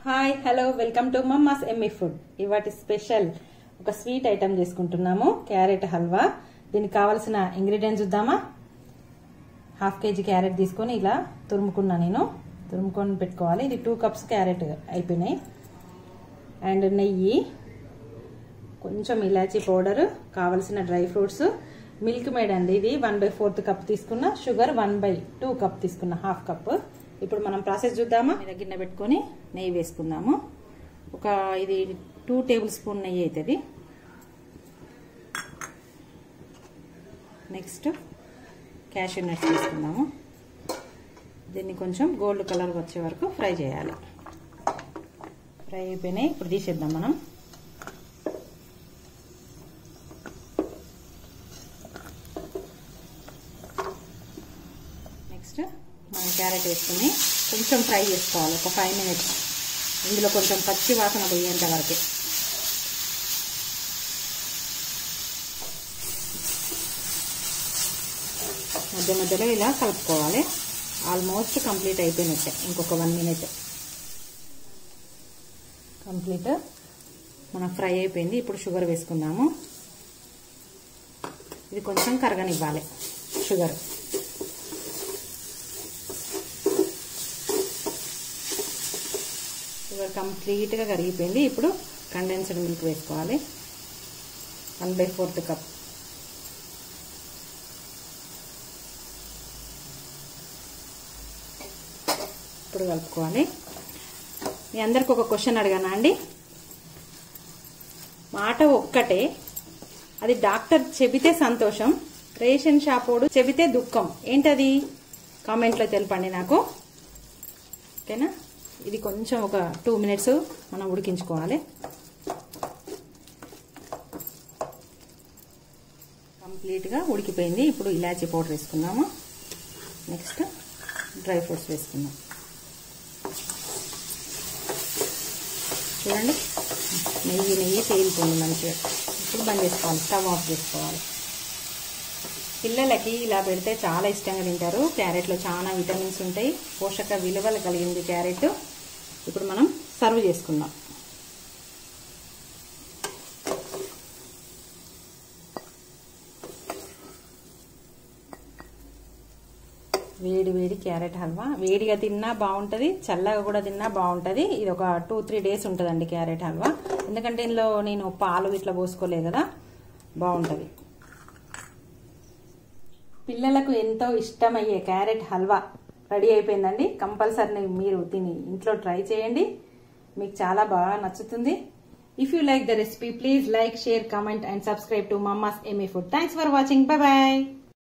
hi hello welcome to మమ్మాస్ ఎమ్మి food ఇవాటి స్పెషల్ ఒక స్వీట్ ఐటమ్ చేసుకుంటున్నాము క్యారెట్ హల్వా దీనికి కావాల్సిన ఇంగ్రీడియంట్స్ చూద్దామా హాఫ్ కేజీ క్యారెట్ తీసుకొని ఇలా తురుముకున్నా నేను తురుముకొని పెట్టుకోవాలి ఇది టూ కప్స్ క్యారెట్ అయిపోయినాయి అండ్ నెయ్యి కొంచెం ఇలాచీ పౌడర్ కావలసిన డ్రై ఫ్రూట్స్ మిల్క్ మేడ్ అండి ఇది వన్ బై ఫోర్త్ కప్ తీసుకున్న sugar one by two cup తీసుకున్న హాఫ్ కప్ ఇప్పుడు మనం ప్రాసెస్ చూద్దామా మీద గిన్నె పెట్టుకొని నెయ్యి వేసుకుందాము ఒక ఇది టూ టేబుల్ స్పూన్ నెయ్యి అవుతుంది నెక్స్ట్ క్యాషూ నట్స్ తీసుకుందాము దీన్ని కొంచెం గోల్డ్ కలర్ వచ్చే వరకు ఫ్రై చేయాలి ఫ్రై అయిపోయినాయి ఇప్పుడు తీసేద్దాం మనం నెక్స్ట్ మనం క్యారెట్ వేసుకుని కొంచెం ఫ్రై చేసుకోవాలి ఒక ఫైవ్ మినిట్స్ ఇందులో కొంచెం పచ్చి వాసన పోయేంత వరకు మధ్య మధ్యలో ఇలా కలుపుకోవాలి ఆల్మోస్ట్ కంప్లీట్ అయిపోయినట్టే ఇంకొక వన్ మినిట్ కంప్లీట్ మన ఫ్రై అయిపోయింది ఇప్పుడు షుగర్ వేసుకుందాము ఇది కొంచెం కరగనివ్వాలి షుగర్ షుగర్ కంప్లీట్గా కరిగిపోయింది ఇప్పుడు కండెన్స్డ్ మిల్క్ వేసుకోవాలి వన్ బై ఫోర్త్ కప్ ఇప్పుడు కలుపుకోవాలి మీ అందరికి ఒక క్వశ్చన్ అడిగానా అండి మాట ఒక్కటే అది డాక్టర్ చెబితే సంతోషం రేషన్ షాపోడు చెబితే దుఃఖం ఏంటది కామెంట్లో తెలపండి నాకు ఓకేనా ఇది కొంచెం ఒక టూ మినిట్స్ మనం ఉడికించుకోవాలి కంప్లీట్గా ఉడికిపోయింది ఇప్పుడు ఇలాచీ పౌడర్ వేసుకుందాము నెక్స్ట్ డ్రై ఫ్రూట్స్ వేసుకుందాం చూడండి నెయ్యి నెయ్యి తేలిపోయింది మంచిగా ఇప్పుడు బంద్ చేసుకోవాలి స్టవ్ ఆఫ్ చేసుకోవాలి పిల్లలకి ఇలా పెడితే చాలా ఇష్టంగా తింటారు క్యారెట్లో చాలా విటమిన్స్ ఉంటాయి పోషక విలువలు కలిగింది క్యారెట్ ఇప్పుడు మనం సర్వ్ చేసుకుందాం వేడి వేడి క్యారెట్ హల్వా వేడిగా తిన్నా బాగుంటుంది చల్లగా కూడా తిన్నా బాగుంటుంది ఇది ఒక టూ త్రీ డేస్ ఉంటుందండి క్యారెట్ హల్వా ఎందుకంటే ఇందులో నేను పాలు ఇట్లా పోసుకోలేదు కదా బాగుంటుంది పిల్లలకు ఎంతో ఇష్టమయ్యే క్యారెట్ హల్వా రెడీ అయిపోయిందండి కంపల్సరీ మీరు తిని ఇంట్లో ట్రై చేయండి మీకు చాలా బాగా నచ్చుతుంది if you like the recipe please like share comment and subscribe to Mamma's Amy Food thanks for watching bye bye